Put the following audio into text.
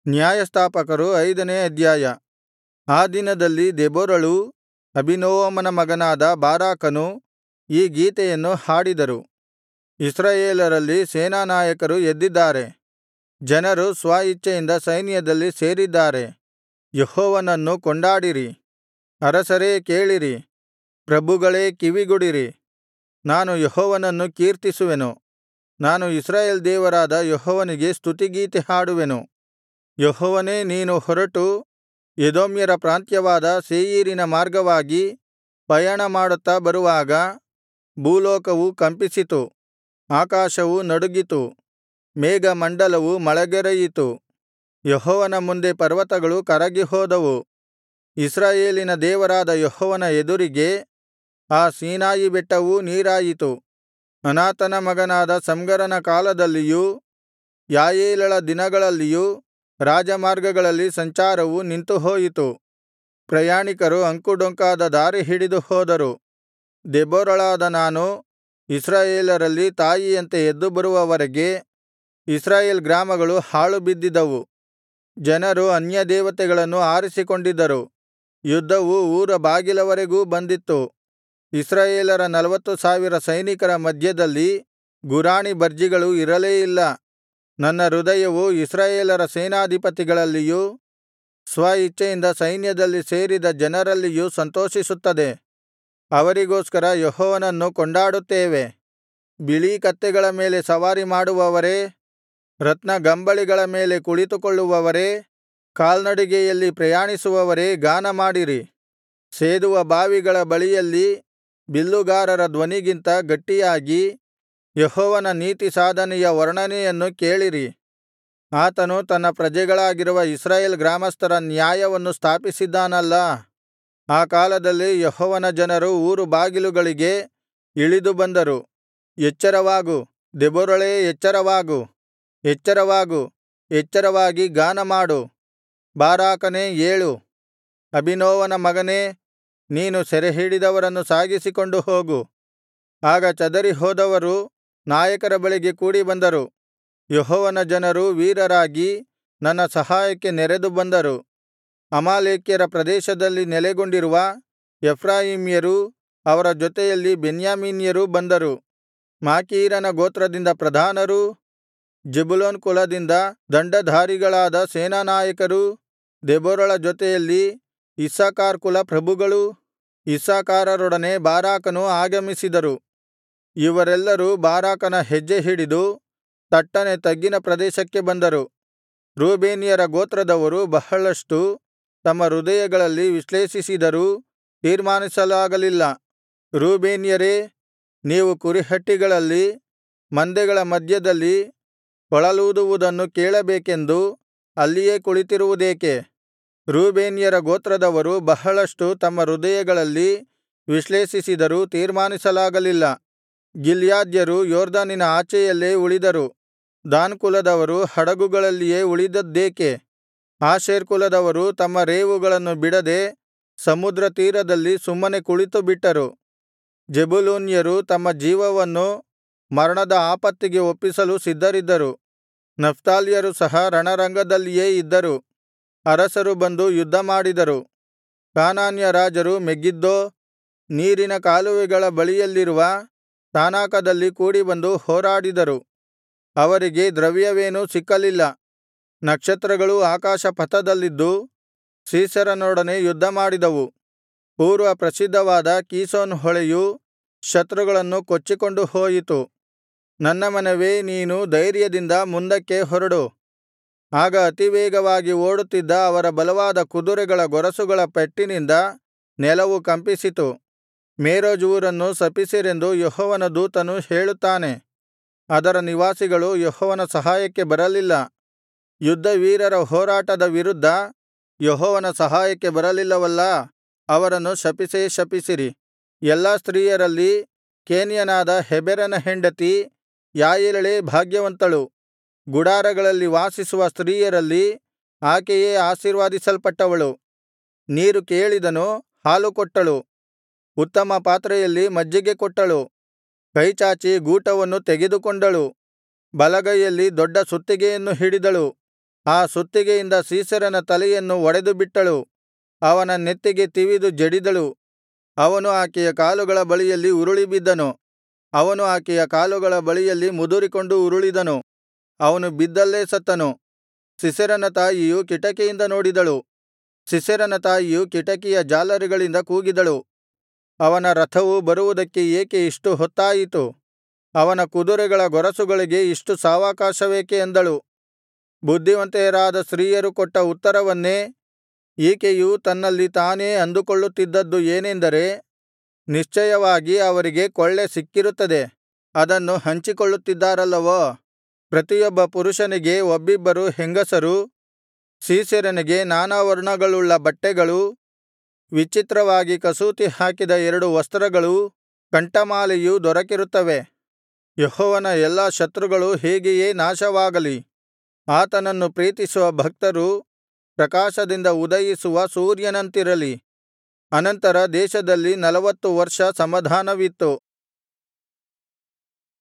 ನ್ಯಾಯಸ್ಥಾಪಕರು ಐದನೇ ಅಧ್ಯಾಯ ಆ ದಿನದಲ್ಲಿ ದೆಬೋರಳೂ ಅಬೀನೋವಮನ ಮಗನಾದ ಬಾರಾಕನೂ ಈ ಗೀತೆಯನ್ನು ಹಾಡಿದರು ಇಸ್ರಾಯೇಲರಲ್ಲಿ ಸೇನಾನಾಯಕರು ಎದ್ದಿದ್ದಾರೆ ಜನರು ಸ್ವ ಇಚ್ಛೆಯಿಂದ ಸೈನ್ಯದಲ್ಲಿ ಸೇರಿದ್ದಾರೆ ಯೆಹೋವನನ್ನು ಕೊಂಡಾಡಿರಿ ಅರಸರೇ ಕೇಳಿರಿ ಪ್ರಭುಗಳೇ ಕಿವಿಗೊಡಿರಿ ನಾನು ಯೆಹೋವನನ್ನು ಕೀರ್ತಿಸುವೆನು ನಾನು ಇಸ್ರಾಯೇಲ್ ದೇವರಾದ ಯೆಹೋವನಿಗೆ ಸ್ತುತಿಗೀತೆ ಹಾಡುವೆನು ಯೆಹೋವನೇ ನೀನು ಹೊರಟು ಎದೋಮ್ಯರ ಪ್ರಾಂತ್ಯವಾದ ಸೇಯೀರಿನ ಮಾರ್ಗವಾಗಿ ಪಯಣಮಾಡುತ್ತಾ ಬರುವಾಗ ಭೂಲೋಕವು ಕಂಪಿಸಿತು ಆಕಾಶವು ನಡುಗಿತು ಮೇಘಮಂಡಲವು ಮಳೆಗರೆಯಿತು ಯೆಹೋವನ ಮುಂದೆ ಪರ್ವತಗಳು ಕರಗಿಹೋದವು ಇಸ್ರಾಯೇಲಿನ ದೇವರಾದ ಯೆಹೋವನ ಎದುರಿಗೆ ಆ ಸೀನಾಯಿ ಬೆಟ್ಟವೂ ನೀರಾಯಿತು ಅನಾತನ ಮಗನಾದ ಶಮ್ಗರನ ಕಾಲದಲ್ಲಿಯೂ ಯಾಯೇಲಳ ದಿನಗಳಲ್ಲಿಯೂ ರಾಜಮಾರ್ಗಗಳಲ್ಲಿ ಸಂಚಾರವು ನಿಂತುಹೋಯಿತು ಪ್ರಯಾಣಿಕರು ಅಂಕುಡೊಂಕಾದ ದಾರಿ ಹಿಡಿದು ಹೋದರು ದೆಬೋರಳಾದ ನಾನು ಇಸ್ರಾಯೇಲರಲ್ಲಿ ತಾಯಿಯಂತೆ ಎದ್ದು ಬರುವವರೆಗೆ ಇಸ್ರಾಯೇಲ್ ಗ್ರಾಮಗಳು ಹಾಳುಬಿದ್ದಿದ್ದವು ಜನರು ಅನ್ಯದೇವತೆಗಳನ್ನು ಆರಿಸಿಕೊಂಡಿದ್ದರು ಯುದ್ಧವು ಊರ ಬಾಗಿಲವರೆಗೂ ಬಂದಿತ್ತು ಇಸ್ರಾಯೇಲರ ನಲ್ವತ್ತು ಸಾವಿರ ಸೈನಿಕರ ಮಧ್ಯದಲ್ಲಿ ಗುರಾಣಿ ಬರ್ಜಿಗಳು ಇರಲೇ ಇಲ್ಲ ನನ್ನ ಹೃದಯವು ಇಸ್ರಾಯೇಲರ ಸೇನಾಧಿಪತಿಗಳಲ್ಲಿಯೂ ಸ್ವ ಇಚ್ಛೆಯಿಂದ ಸೈನ್ಯದಲ್ಲಿ ಸೇರಿದ ಜನರಲ್ಲಿಯೂ ಸಂತೋಷಿಸುತ್ತದೆ ಅವರಿಗೋಸ್ಕರ ಯೆಹೋವನನ್ನು ಕೊಂಡಾಡುತ್ತೇವೆ ಬಿಳೀ ಕತ್ತೆಗಳ ಮೇಲೆ ಸವಾರಿ ಮಾಡುವವರೇ ರತ್ನಗಂಬಳಿಗಳ ಮೇಲೆ ಕುಳಿತುಕೊಳ್ಳುವವರೇ ಕಾಲ್ನಡಿಗೆಯಲ್ಲಿ ಪ್ರಯಾಣಿಸುವವರೇ ಗಾನಮಾಡಿರಿ ಸೇದುವ ಬಾವಿಗಳ ಬಳಿಯಲ್ಲಿ ಬಿಲ್ಲುಗಾರರ ಧ್ವನಿಗಿಂತ ಗಟ್ಟಿಯಾಗಿ ಯೆಹೋವನ ನೀತಿಸಾಧನೆಯ ವರ್ಣನೆಯನ್ನು ಕೇಳಿರಿ ಆತನು ತನ್ನ ಪ್ರಜೆಗಳಾಗಿರುವ ಇಸ್ರಾಯೇಲ್ ಗ್ರಾಮಸ್ಥರ ನ್ಯಾಯವನ್ನು ಸ್ಥಾಪಿಸಿದ್ದಾನಲ್ಲಾ ಆ ಕಾಲದಲ್ಲಿ ಯೆಹೋವನ ಜನರು ಊರು ಬಾಗಿಲುಗಳಿಗೆ ಇಳಿದು ಬಂದರು ಎಚ್ಚರವಾಗು ದೆಬೋರಳೇ ಎಚ್ಚರವಾಗು ಎಚ್ಚರವಾಗು ಎಚ್ಚರವಾಗಿ ಗಾನಮಾಡು ಬಾರಾಕನೇ ಏಳು ಅಬೀನೋವನ ಮಗನೇ ನೀನು ಸೆರೆಹಿಡಿದವರನ್ನು ಸಾಗಿಸಿಕೊಂಡು ಹೋಗು ಆಗ ಚದರಿ ಹೋದವರು ನಾಯಕರ ಬಳಿಗೆ ಕೂಡಿಬಂದರು ಯೆಹೋವನ ಜನರು ವೀರರಾಗಿ ನನ್ನ ಸಹಾಯಕ್ಕೆ ನೆರೆದು ಬಂದರು ಅಮಾಲೇಕ್ಯರ ಪ್ರದೇಶದಲ್ಲಿ ನೆಲೆಗೊಂಡಿರುವ ಎಫ್ರಾಯೀಮ್ಯರೂ ಅವರ ಜೊತೆಯಲ್ಲಿ ಬೆನ್ಯಾಮೀನ್ಯರೂ ಬಂದರು ಮಾಕೀರನ ಗೋತ್ರದಿಂದ ಪ್ರಧಾನರೂ ಜೆಬುಲೂನ್ ಕುಲದಿಂದ ದಂಡಧಾರಿಗಳಾದ ಸೇನಾನಾಯಕರೂ ದೆಬೋರಳ ಜೊತೆಯಲ್ಲಿ ಇಸ್ಸಾಕಾರ್ ಕುಲ ಪ್ರಭುಗಳೂ ಇಸ್ಸಾಕಾರರೊಡನೆ ಬಾರಾಕನು ಆಗಮಿಸಿದರು ಇವರೆಲ್ಲರೂ ಬಾರಾಕನ ಹೆಜ್ಜೆ ಹಿಡಿದು ತಟ್ಟನೆ ತಗ್ಗಿನ ಪ್ರದೇಶಕ್ಕೆ ಬಂದರು ರೂಬೇನ್ಯರ ಗೋತ್ರದವರು ಬಹಳಷ್ಟು ತಮ್ಮ ಹೃದಯಗಳಲ್ಲಿ ವಿಶ್ಲೇಷಿಸಿದರೂ ತೀರ್ಮಾನಿಸಲಾಗಲಿಲ್ಲ ರೂಬೇನ್ಯರೇ ನೀವು ಕುರಿಹಟ್ಟಿಗಳಲ್ಲಿ ಮಂದೆಗಳ ಮಧ್ಯದಲ್ಲಿ ಕೊಳಲೂದುವುದನ್ನು ಕೇಳಬೇಕೆಂದು ಅಲ್ಲಿಯೇ ಕುಳಿತಿರುವುದೇಕೆ ರೂಬೇನ್ಯರ ಗೋತ್ರದವರು ಬಹಳಷ್ಟು ತಮ್ಮ ಹೃದಯಗಳಲ್ಲಿ ವಿಶ್ಲೇಷಿಸಿದರೂ ತೀರ್ಮಾನಿಸಲಾಗಲಿಲ್ಲ ಗಿಲ್ಯಾದ್ಯರು ಯೊರ್ದನಿನ ಆಚೆಯಲ್ಲೇ ಉಳಿದರು ದಾನ್ ಕುಲದವರು ಹಡಗುಗಳಲ್ಲಿಯೇ ಉಳಿದದ್ದೇಕೆ ಆಶೇರ್ ಕುಲದವರು ತಮ್ಮ ರೇವುಗಳನ್ನು ಬಿಡದೆ ಸಮುದ್ರ ತೀರದಲ್ಲಿ ಸುಮ್ಮನೆ ಕುಳಿತುಬಿಟ್ಟರು ಜೆಬುಲೂನ್ಯರು ತಮ್ಮ ಜೀವವನ್ನು ಮರಣದ ಆಪತ್ತಿಗೆ ಒಪ್ಪಿಸಲು ಸಿದ್ಧರಿದ್ದರು ನಫ್ತಾಲ್ಯರು ಸಹ ರಣರಂಗದಲ್ಲಿಯೇ ಇದ್ದರು ಅರಸರು ಬಂದು ಯುದ್ಧಮಾಡಿದರು ಕಾನಾನ್ಯ ರಾಜರು ಮೆಗಿದ್ದೋ ನೀರಿನ ಕಾಲುವೆಗಳ ಬಳಿಯಲ್ಲಿರುವ ತಾನಾಕದಲ್ಲಿ ಕೂಡಿಬಂದು ಹೋರಾಡಿದರು ಅವರಿಗೆ ದ್ರವ್ಯವೇನೂ ಸಿಕ್ಕಲಿಲ್ಲ ನಕ್ಷತ್ರಗಳು ಆಕಾಶಪಥದಲ್ಲಿದ್ದು ಸೀಸೆರನೊಡನೆ ಯುದ್ಧಮಾಡಿದವು ಪೂರ್ವ ಪ್ರಸಿದ್ಧವಾದ ಕೀಷೋನ್ ಹೊಳೆಯು ಶತ್ರುಗಳನ್ನು ಕೊಚ್ಚಿಕೊಂಡು ಹೋಯಿತು ನನ್ನ ಮನವೇ ನೀನು ಧೈರ್ಯದಿಂದ ಮುಂದಕ್ಕೆ ಹೊರಡು ಆಗ ಅತಿವೇಗವಾಗಿ ಓಡುತ್ತಿದ್ದ ಅವರ ಬಲವಾದ ಕುದುರೆಗಳ ಗೊರಸುಗಳ ಪೆಟ್ಟಿನಿಂದ ನೆಲವು ಕಂಪಿಸಿತು ಮೇರೋಜ್ ಊರನ್ನು ಶಪಿಸಿರೆಂದು ಯೆಹೋವನ ದೂತನು ಹೇಳುತ್ತಾನೆ ಅದರ ನಿವಾಸಿಗಳು ಯೆಹೋವನ ಸಹಾಯಕ್ಕೆ ಬರಲಿಲ್ಲ ಯುದ್ಧವೀರರ ಹೋರಾಟದ ವಿರುದ್ಧ ಯೆಹೋವನ ಸಹಾಯಕ್ಕೆ ಬರಲಿಲ್ಲವಲ್ಲಾ ಅವರನ್ನು ಶಪಿಸೇ ಶಪಿಸಿರಿ ಎಲ್ಲಾ ಸ್ತ್ರೀಯರಲ್ಲಿ ಕೇನ್ಯನಾದ ಹೆಬೆರನ ಹೆಂಡತಿ ಯಾಯೇಲಳೇ ಭಾಗ್ಯವಂತಳು ಗುಡಾರಗಳಲ್ಲಿ ವಾಸಿಸುವ ಸ್ತ್ರೀಯರಲ್ಲಿ ಆಕೆಯೇ ಆಶೀರ್ವದಿಸಲ್ಪಟ್ಟವಳು ನೀರು ಕೇಳಿದನು ಹಾಲು ಕೊಟ್ಟಳು ಉತ್ತಮ ಪಾತ್ರೆಯಲ್ಲಿ ಮಜ್ಜಿಗೆ ಕೊಟ್ಟಳು ಕೈಚಾಚಿ ಗೂಟವನ್ನು ತೆಗೆದುಕೊಂಡಳು ಬಲಗೈಯಲ್ಲಿ ದೊಡ್ಡ ಸುತ್ತಿಗೆಯನ್ನು ಹಿಡಿದಳು ಆ ಸುತ್ತಿಗೆಯಿಂದ ಸೀಸೆರನ ತಲೆಯನ್ನು ಒಡೆದುಬಿಟ್ಟಳು ಅವನ ನೆತ್ತಿಗೆ ತಿವಿದು ಜಡಿದಳು ಅವನು ಆಕೆಯ ಕಾಲುಗಳ ಬಳಿಯಲ್ಲಿ ಉರುಳಿಬಿದ್ದನು ಅವನು ಆಕೆಯ ಕಾಲುಗಳ ಬಳಿಯಲ್ಲಿ ಮುದುರಿಕೊಂಡು ಉರುಳಿದನು ಅವನು ಬಿದ್ದಲ್ಲೇ ಸತ್ತನು ಸಿಸೆರನ ತಾಯಿಯು ಕಿಟಕಿಯಿಂದ ನೋಡಿದಳು ಸಿಸೆರನ ತಾಯಿಯು ಕಿಟಕಿಯ ಜಾಲರಿಗಳಿಂದ ಕೂಗಿದಳು ಅವನ ರಥವು ಬರುವುದಕ್ಕೆ ಏಕೆ ಇಷ್ಟು ಹೊತ್ತಾಯಿತು ಅವನ ಕುದುರೆಗಳ ಗೊರಸುಗಳಿಗೆ ಇಷ್ಟು ಸಾವಕಾಶವೇಕೆ ಅಂದಳು ಬುದ್ಧಿವಂತೆಯರಾದ ಸ್ತ್ರೀಯರು ಕೊಟ್ಟ ಉತ್ತರವನ್ನೇ ಈಕೆಯು ತನ್ನಲ್ಲಿ ತಾನೇ ಅಂದುಕೊಳ್ಳುತ್ತಿದ್ದದ್ದು ಏನೆಂದರೆ ನಿಶ್ಚಯವಾಗಿ ಅವರಿಗೆ ಕೊಳ್ಳೆ ಸಿಕ್ಕಿರುತ್ತದೆ ಅದನ್ನು ಹಂಚಿಕೊಳ್ಳುತ್ತಿದ್ದಾರಲ್ಲವೋ ಪ್ರತಿಯೊಬ್ಬ ಪುರುಷನಿಗೆ ಒಬ್ಬಿಬ್ಬರು ಹೆಂಗಸರು ಸೀಸೆರನಿಗೆ ನಾನಾ ವರ್ಣಗಳುಳ್ಳ ಬಟ್ಟೆಗಳು ವಿಚಿತ್ರವಾಗಿ ಕಸೂತಿ ಹಾಕಿದ ಎರಡು ವಸ್ತ್ರಗಳೂ ಕಂಠಮಾಲೆಯೂ ದೊರಕಿರುತ್ತವೆ ಯೆಹೋವನ ಎಲ್ಲಾ ಶತ್ರುಗಳು ಹೀಗೆಯೇ ನಾಶವಾಗಲಿ ಆತನನ್ನು ಪ್ರೀತಿಸುವ ಭಕ್ತರು ಪ್ರಕಾಶದಿಂದ ಉದಯಿಸುವ ಸೂರ್ಯನಂತಿರಲಿ ಅನಂತರ ದೇಶದಲ್ಲಿ ನಲವತ್ತು ವರ್ಷ ಸಮಾಧಾನವಿತ್ತು